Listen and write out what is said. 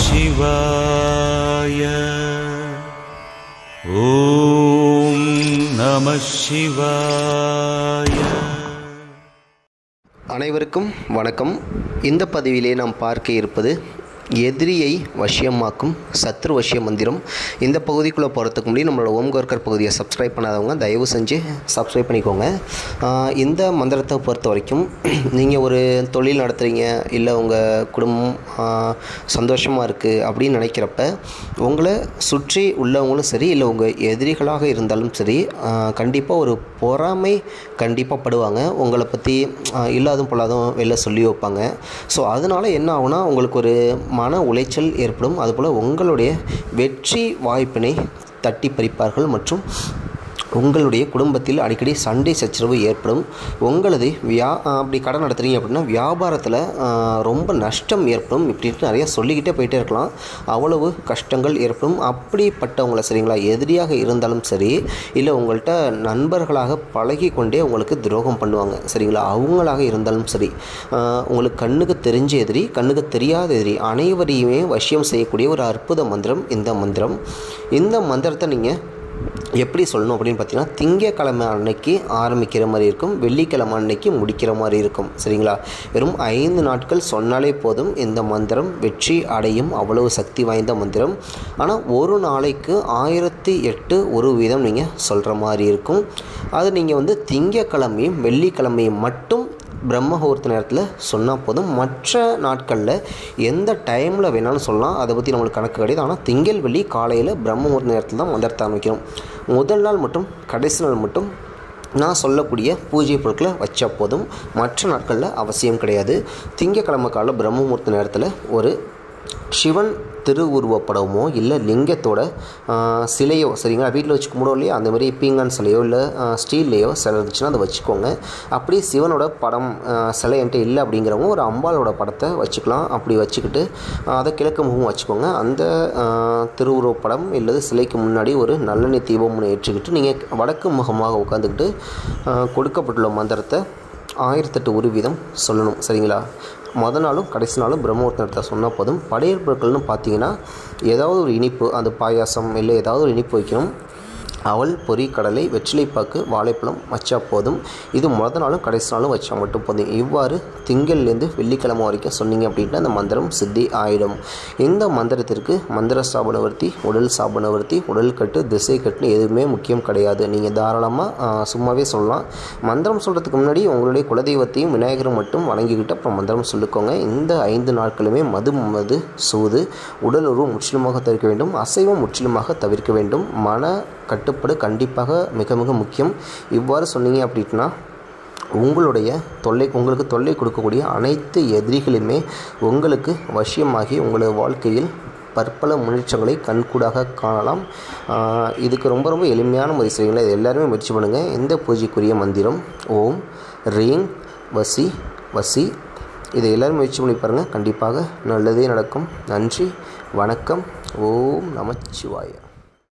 शिवाय ॐ नमः शिवाय அனைவருக்கும் வணக்கம் இந்த பதிவிலே நாம் பார்க்க இருப்பது எதிரியை வசியமாக்கும் சத்ரு வசிய மந்திரம் இந்த பகுதிக்குள்ளே போகிறதுக்கு முன்னாடி நம்மளோட ஓம்கோர்கர் பகுதியை சப்ஸ்கிரைப் பண்ணாதவங்க தயவு செஞ்சு சப்ஸ்கிரைப் பண்ணிக்கோங்க ஆஹ் இந்த மந்திரத்தை பொறுத்த வரைக்கும் நீங்கள் ஒரு தொழில் நடத்துகிறீங்க இல்லை உங்கள் குடும்பம் சந்தோஷமாக இருக்குது அப்படின்னு நினைக்கிறப்ப உங்களை சுற்றி உள்ளவங்களும் சரி இல்லை உங்கள் எதிரிகளாக இருந்தாலும் சரி கண்டிப்பாக ஒரு பொறாமை கண்டிப்பாக படுவாங்க உங்களை பற்றி இல்லாதும் பொல்லாதும் வெளில சொல்லி வைப்பாங்க ஸோ அதனால் என்ன ஆகுனா உங்களுக்கு ஒரு மன உளைச்சல் ஏற்படும் அதுபோல் உங்களுடைய வெற்றி வாய்ப்பினை தட்டி பறிப்பார்கள் மற்றும் உங்களுடைய குடும்பத்தில் அடிக்கடி சண்டை சச்சரவு ஏற்படும் உங்களது வியா அப்படி கடன் நடத்துகிறீங்க அப்படின்னா வியாபாரத்தில் ரொம்ப நஷ்டம் ஏற்படும் இப்படின்ட்டு நிறைய சொல்லிக்கிட்டே போயிட்டே இருக்கலாம் அவ்வளவு கஷ்டங்கள் ஏற்படும் அப்படிப்பட்டவங்கள சரிங்களா எதிரியாக இருந்தாலும் சரி இல்லை உங்கள்கிட்ட நண்பர்களாக பழகி கொண்டே உங்களுக்கு துரோகம் பண்ணுவாங்க சரிங்களா அவங்களாக இருந்தாலும் சரி ஆஹ் உங்களுக்கு கண்ணுக்கு தெரிஞ்ச எதிரி கண்ணுக்கு தெரியாத எதிரி அனைவரையுமே வசியம் செய்யக்கூடிய ஒரு அற்புத மந்திரம் இந்த மந்திரம் இந்த மந்திரத்தை நீங்கள் எப்படி சொல்லணும் அப்படின்னு பார்த்தீங்கன்னா திங்கக்கிழமை அன்னைக்கு ஆரம்பிக்கிற மாதிரி இருக்கும் வெள்ளிக்கிழமை அன்னைக்கு முடிக்கிற மாதிரி இருக்கும் சரிங்களா வெறும் ஐந்து நாட்கள் சொன்னாலே போதும் இந்த மந்திரம் வெற்றி அடையும் அவ்வளவு சக்தி வாய்ந்த மந்திரம் ஆனால் ஒரு நாளைக்கு ஆயிரத்தி எட்டு ஒரு வீதம் நீங்கள் சொல்கிற மாதிரி இருக்கும் அது நீங்கள் வந்து திங்கக்கிழமையும் வெள்ளிக்கிழமையும் மட்டும் பிரம்மமுகூர்த்த நேரத்தில் சொன்னால் போதும் மற்ற நாட்களில் எந்த டைமில் வேணாலும் சொல்லலாம் அதை பற்றி நம்மளுக்கு கணக்கு கிடையாது ஆனால் திங்கள் வெள்ளி காலையில் பிரம்மமுகூர்த்த நேரத்தில் தான் மந்திரத்தை ஆரம்பிக்கணும் முதல் நாள் மட்டும் கடைசி நாள் மட்டும் நான் சொல்லக்கூடிய பூஜை பொருட்களை வச்சா போதும் மற்ற நாட்களில் அவசியம் கிடையாது திங்கக்கிழமை கால பிரம்மமுகூர்த்த நேரத்தில் ஒரு சிவன் திருவுருவப்படமோ இல்லை லிங்கத்தோட ஆஹ், சிலையோ சரிங்களா வீட்டில் வச்சு கும்பிடுவோம் இல்லையா அந்த மாதிரி பீங்கான் சிலையோ இல்லை ஸ்டீல்லையோ சிலை இருந்துச்சுன்னா அதை வச்சுக்கோங்க அப்படி சிவனோட படம் ஆஹ், சிலை என்கிட்ட இல்லை அப்படிங்கிறவங்க ஒரு அம்பாளோட படத்தை வச்சுக்கலாம் அப்படி வச்சுக்கிட்டு ஆஹ், அதை கிழக்கு முகம் வச்சுக்கோங்க அந்த ஆஹ், திருவுருவப்படம் இல்லது சிலைக்கு முன்னாடி ஒரு நல்லெண்ணெய் தீபம்னு ஏற்றிக்கிட்டு நீங்கள் வடக்கு முகமாக உட்காந்துக்கிட்டு ஆஹ், கொடுக்கப்பட்டுள்ள மந்திரத்தை ஆயிரத்தெட்டு ஒரு வீதம் சொல்லணும் சரிங்களா மொதல் நாளும் கடைசி நாளும் பிரம்மமுகூர்த்த நேரத்தை சொன்னால் போதும் படையல் பொருட்கள்னு பார்த்தீங்கன்னா ஏதாவது ஒரு இனிப்பு அந்த பாயாசம் இல்லை ஏதாவது ஒரு இனிப்பு வைக்கணும் அவல் பொரி கடலை வெற்றிலைப்பாக்கு வாழைப்பழம் வச்சா போதும் இது மொதல் நாளும் கடைசி நாளும் வச்சா மட்டும் போதும் இவ்வாறு திங்கள்லேருந்து வெள்ளிக்கிழமை வரைக்கும் சொன்னீங்க அப்படின்னா அந்த மந்திரம் சித்தி ஆயிடும் இந்த மந்திரத்திற்கு மந்திர ஸ்தாபனவர்த்தி உடல் ஸ்தாபனவர்த்தி உடல் கட்டு திசை கட்டுன்னு எதுவுமே முக்கியம் கிடையாது நீங்கள் தாராளமாக சும்மாவே சொல்லலாம் மந்திரம் சொல்கிறதுக்கு முன்னாடி உங்களுடைய குலதெய்வத்தையும் விநாயகரும் மட்டும் வணங்கிக்கிட்டு அப்புறம் மந்திரம் சொல்லிக்கோங்க இந்த ஐந்து நாட்களுமே மது மது சூது உடல் உருவம் முற்றிலுமாக தவிர்க்க வேண்டும் அசைவம் முற்றிலுமாக தவிர்க்க வேண்டும் மன கட்டுப்பாடு கண்டிப்பாக மிக மிக முக்கியம் இவ்வாறு சொன்னீங்க அப்படின்னா உங்களுடைய தொல்லை உங்களுக்கு தொல்லை கொடுக்கக்கூடிய அனைத்து எதிரிகளுமே உங்களுக்கு வசியமாகி உங்களது வாழ்க்கையில் பற்பல முன்னேற்றங்களை கண்கூடாக காணலாம் ஆஹ் இதுக்கு ரொம்ப ரொம்ப எளிமையான முறை செய்யுங்களா இது எல்லாருமே முயற்சி பண்ணுங்கள் இந்த பூஜைக்குரிய மந்திரம் ஓம் ரீங் வசி வசி இதை எல்லோரும் முயற்சி பண்ணி பாருங்கள் கண்டிப்பாக நல்லதே நடக்கும் நன்றி வணக்கம் ஓம் நமச்சிவாய